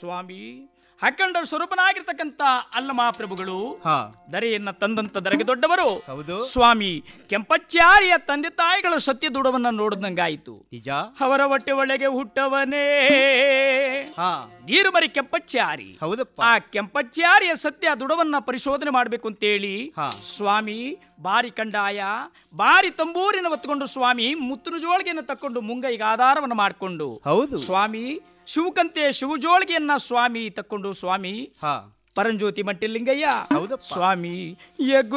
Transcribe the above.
ಸ್ವಾಮಿ ಅಖಂಡ ಸ್ವರೂಪನಾಗಿರ್ತಕ್ಕಂಥ ಅಲ್ಲಮ ಪ್ರಭುಗಳು ಹಾ ದರೆಯನ್ನ ತಂದಂತ ದರೆಗೆ ದೊಡ್ಡವರು ಹೌದು ಸ್ವಾಮಿ ಕೆಂಪಚ್ಚಾರಿಯ ತಂದೆ ತಾಯಿಗಳ ಸತ್ಯ ದುಡವನ್ನ ನೋಡಿದಂಗಾಯಿತು ನಿಜ ಅವರ ಹೊಟ್ಟೆ ಒಳಗೆ ಹುಟ್ಟವನೇ ಹಾ ನೀರುಮರಿ ಕೆಂಪಚ್ಚಾರಿ ಹೌದಪ್ಪ ಆ ಕೆಂಪಚ್ಚಾರಿಯ ಸತ್ಯ ದುಡವನ್ನ ಪರಿಶೋಧನೆ ಮಾಡಬೇಕು ಅಂತೇಳಿ ಹಾ. ಸ್ವಾಮಿ ಬಾರಿ ಕಂಡಾಯ ಬಾರಿ ತಂಬೂರಿನ ಹೊತ್ತುಕೊಂಡು ಸ್ವಾಮಿ ಮುತ್ತಿನ ಜೋಳಿಗೆಯನ್ನು ತಕ್ಕೊಂಡು ಮುಂಗೈಗೆ ಆಧಾರವನ್ನು ಮಾಡಿಕೊಂಡು ಹೌದು ಸ್ವಾಮಿ ಶಿವಕಂತೆ ಶಿವಜೋಳಿಗೆಯನ್ನ ಸ್ವಾಮಿ ತಕ್ಕೊಂಡು ಸ್ವಾಮಿ ಹಾ ಪರಂಜ್ಯೋತಿ ಮಟ್ಟಿಲಿಂಗಯ್ಯ ಹೌದಪ್ಪ ಸ್ವಾಮಿ ಎಗ್ಗು